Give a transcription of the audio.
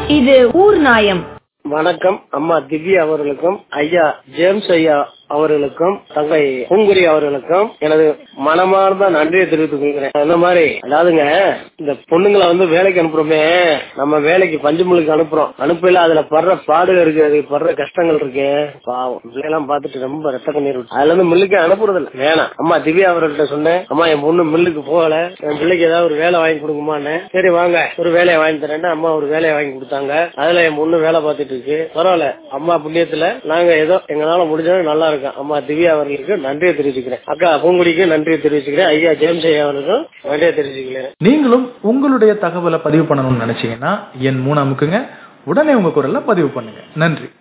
இது ஊர் நாயம் வணக்கம் அம்மா திவ்யா அவர்களுக்கும் ஐயா ஜேம்ஸ் ஐயா அவர்களுக்கும் தங்கை பூங்குரி அவர்களுக்கும் எனது மனமார்ந்த நன்றியை தெரிவித்துக் கொள்கிறேன் அந்த மாதிரி அதாவதுங்க இந்த பொண்ணுங்களை வந்து வேலைக்கு அனுப்புறோமே நம்ம வேலைக்கு பஞ்சுமுலுக்கு அனுப்புறோம் அனுப்பல அதுல படுற பாடுகள் இருக்கு அது படுற கஷ்டங்கள் இருக்கு பாவம் பிள்ளையெல்லாம் பார்த்துட்டு ரொம்ப ரத்த கண்ணீர் விட்டு அதுல இருந்து மில்லுக்கு அனுப்புறது இல்ல வேணாம் அம்மா திவ்யா அவர்கள்ட்ட சொன்னேன் அம்மா என் பொண்ணு மில்லுக்கு போகல என் பிள்ளைக்கு ஏதாவது ஒரு வேலை வாங்கி கொடுக்குமான்னு சரி வாங்க ஒரு வேலையை வாங்கி தரேன்னு அம்மா ஒரு வேலையை வாங்கி கொடுத்தாங்க அதுல என் பொண்ணு வேலை பார்த்துட்டு இருக்கு பரவாயில்ல அம்மா புண்ணியத்துல நாங்க ஏதோ எங்களால முடிஞ்சது நல்லா இருக்கோம் அம்மா திவ்யா அவர்களுக்கு நன்றியை தெரிவிச்சுக்கிறேன் அக்கா பூங்குடிக்கு நன்றியை தெரிவிச்சுக்கிறேன் ஐயா ஜேம்ஸ் ஐயா அவர்களுக்கும் நன்றியை தெரிவிச்சுக்கிறேன் நீங்களும் உங்களுடைய தகவலை பதிவு பண்ணணும்னு நினைச்சீங்கன்னா என் மூணு அமுக்குங்க உடனே உங்க குரல்ல பதிவு பண்ணுங்க நன்றி